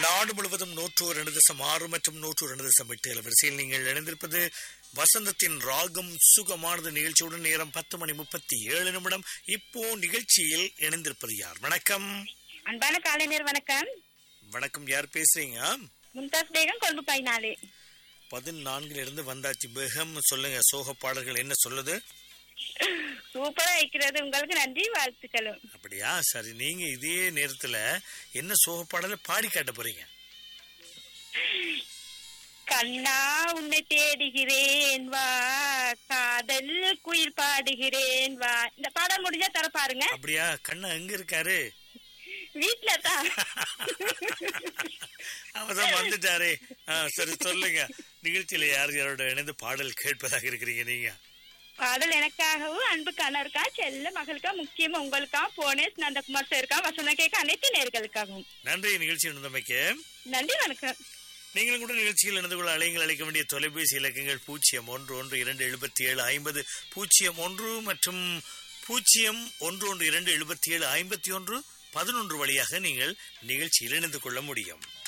நாடு முழுவதும் நூற்று ரெண்டு தசம் ஆறு மற்றும் நூற்று ரெண்டு தசம் எட்டு அலைவரிசையில் நீங்கள் இணைந்திருப்பது வசந்தத்தின் ராகம் சுகமானது நிகழ்ச்சியுடன் நேரம் பத்து மணி முப்பத்தி ஏழு நிமிடம் இப்போ நிகழ்ச்சியில் இணைந்திருப்பது யார் வணக்கம் அன்பான காலைஞர் வணக்கம் வணக்கம் யார் பேசுறீங்க மும்தாஸ் பேகம் கொழும்பு பதினாலு பதினான்குல இருந்து வந்தாச்சு பேகம் சொல்லுங்க சோக பாடல்கள் என்ன சொல்லுது சூப்பரா வைக்கிறது உங்களுக்கு நன்றி வாழ்த்துக்களும் அப்படியா சரி நீங்க இதே நேரத்துல என்ன சோக பாடலை பாடி காட்ட போறீங்க கண்ணா உன்னை தேடுகிறேன் வா காதல் குயில் பாடுகிறேன் வா இந்த பாடல் முடிஞ்சா தர பாருங்க அப்படியா கண்ணா எங்க இருக்காரு வீட்டுல தான் அவர்தான் வந்துட்டாரே ஆ, சரி சொல்லுங்க நிகழ்ச்சியில யார் யாரோட இணைந்து பாடல் கேட்பதாக இருக்கிறீங்க நீங்க பாடல் எனக்காகவும் அன்பு கணவருக்கா செல்ல மகளுக்கா முக்கியமா உங்களுக்கா போனேஸ் நந்தகுமார் சாருக்கா வசந்த கேட்க அனைத்து நேர்களுக்காகவும் நன்றி நிகழ்ச்சி இருந்தமைக்கு நன்றி வணக்கம் நீங்களும் கூட நிகழ்ச்சியில் இணைந்து கொள்ள அலைங்கள் அழைக்க வேண்டிய தொலைபேசி இலக்கங்கள் பூஜ்ஜியம் ஒன்று ஒன்று இரண்டு எழுபத்தி ஏழு ஐம்பது பூஜ்ஜியம் ஒன்று மற்றும் பூஜ்ஜியம் ஒன்று ஒன்று இரண்டு எழுபத்தி ஏழு ஐம்பத்தி ஒன்று பதினொன்று வழியாக நீங்கள் நிகழ்ச்சியில் இணைந்து கொள்ள முடியும்